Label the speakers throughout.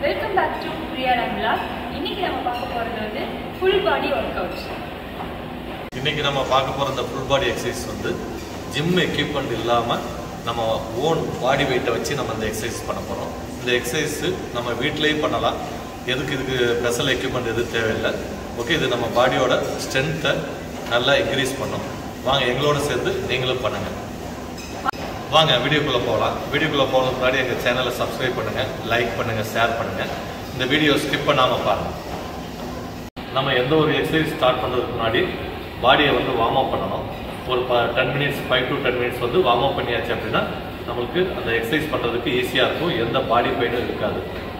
Speaker 1: welcome back to Priya Ramla இன்னைக்கு நம்ம பார்க்க போகிறது வந்து ஃபுல் பாடி ஒர்க் அவுட்
Speaker 2: இன்னைக்கு நம்ம பார்க்க போகிற இந்த ஃபுல் பாடி எக்ஸசைஸ் வந்து ஜிம் எக்யூப்மெண்ட் இல்லாமல் நம்ம ஓன் பாடி வெயிட்டை வச்சு நம்ம இந்த எக்ஸசைஸ் பண்ண போகிறோம் இந்த எக்ஸசைஸ் நம்ம வீட்டிலேயும் பண்ணலாம் எதுக்கு இதுக்கு ஸ்பெஷல் எக்யூப்மெண்ட் எதுவும் தேவையில்லை ஓகே இது நம்ம பாடியோட ஸ்ட்ரென்த்தை நல்லா இன்க்ரீஸ் பண்ணும் வாங்க எங்களோட சேர்ந்து நீங்களும் பண்ணுங்கள் வாங்க வீடியோக்குள்ளே போகலாம் வீடியோக்குள்ளே போகிறதுக்கு முன்னாடி எங்கள் சேனலை சப்ஸ்கிரைப் பண்ணுங்கள் லைக் பண்ணுங்கள் ஷேர் பண்ணுங்கள் இந்த வீடியோ ஸ்கிப் பண்ணாமல் பாருங்கள் நம்ம எந்த ஒரு எக்ஸசைஸ் ஸ்டார்ட் பண்ணுறதுக்கு முன்னாடி பாடியை வந்து வார்ம் அப் பண்ணணும் ஒரு ten minutes five to ten minutes வந்து வார்ம் அப் பண்ணியாச்சு அப்படின்னா நம்மளுக்கு அந்த எக்ஸசைஸ் பண்ணுறதுக்கு ஈஸியாக இருக்கும் எந்த பாடி பெயினும் இருக்காது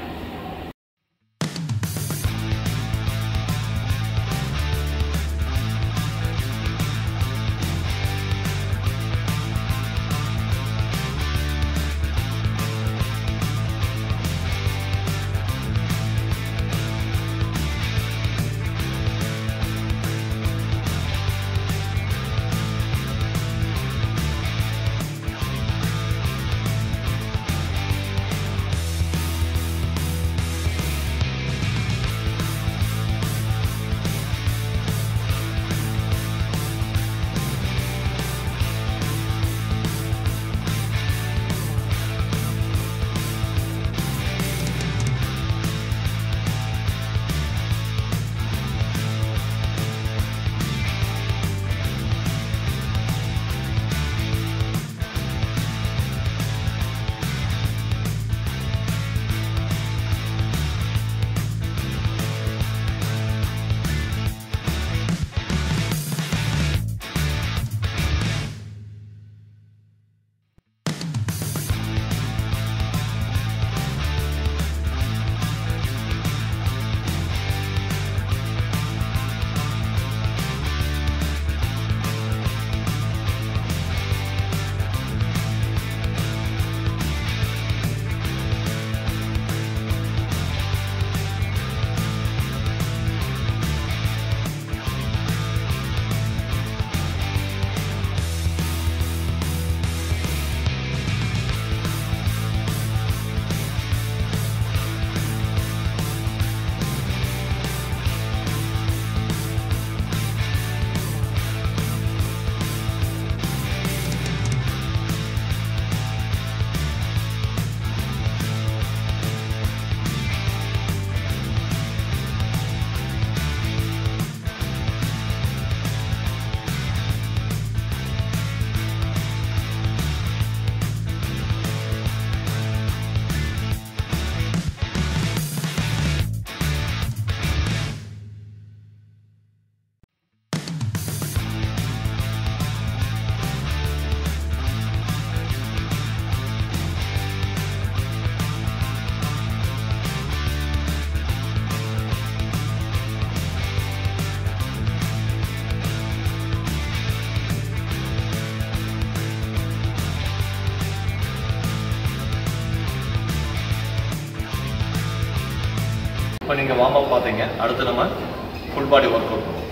Speaker 2: இப்போ நீங்கள் வார்ம் அப் பார்த்தீங்க அடுத்து நம்ம ஃபுல் பாடி ஒர்க் அவுட் பண்ணுவோம்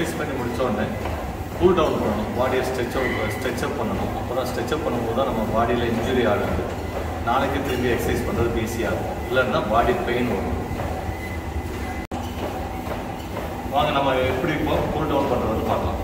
Speaker 2: எக்ஸசைஸ் பண்ணி முடிச்ச உடனே கூல் டவுன் பண்ணணும் பாடியை ஸ்ட்ரெச் ஸ்ட்ரெச்சப் பண்ணணும் அப்போ தான் ஸ்ட்ரெச்சப் பண்ணும்போது தான் நம்ம பாடியில் இன்ஜுரி ஆகாது நாளைக்கு திரும்பி எக்ஸசைஸ் பண்ணுறதுக்கு ஈஸியாக இருக்கும் இல்லைன்னா பாடி பெயின் வரும் வாங்க நம்ம எப்படி இப்போ கூல் டவுன் பண்ணுறது பார்க்கலாம்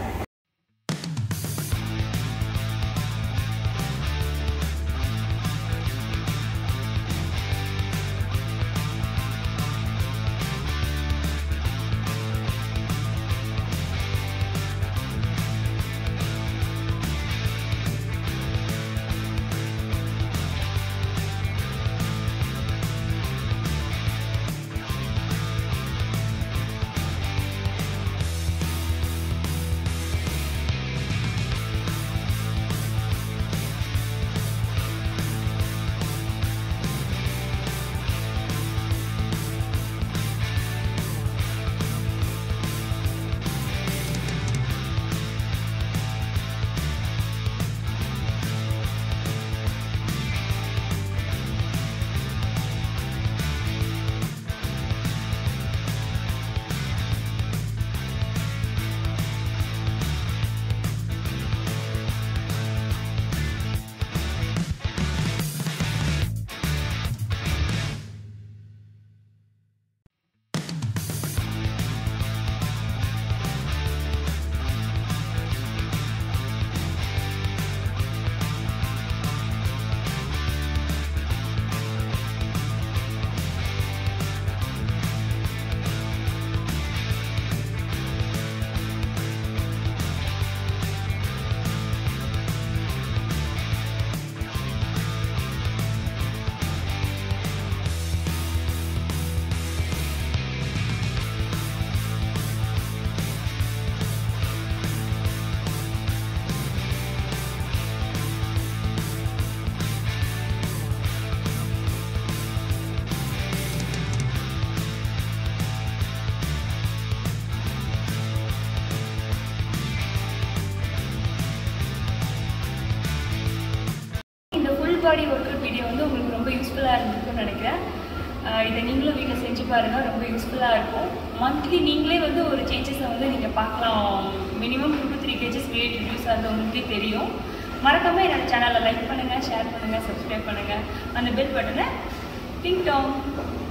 Speaker 1: இந்த full body workout video வந்து உங்களுக்கு ரொம்ப யூஸ்ஃபுல்லாக இருந்திருக்கும்னு நினைக்கிறேன் ஆஹ் இதை நீங்களும் வீட்டில் செஞ்சு பாருங்கள் ரொம்ப யூஸ்ஃபுல்லாக இருக்கும் மந்த்லி நீங்களே வந்து ஒரு சேஞ்சஸை வந்து நீங்கள் பார்க்கலாம் minimum two to three KGs weight reduce ஆகிறது உங்களுக்கே தெரியும் மறக்காமல் என்னோட சேனலை லைக் பண்ணுங்கள் ஷேர் பண்ணுங்கள் சப்ஸ்கிரைப் பண்ணுங்கள் அந்த பெல் பட்டனை டிங் டாங்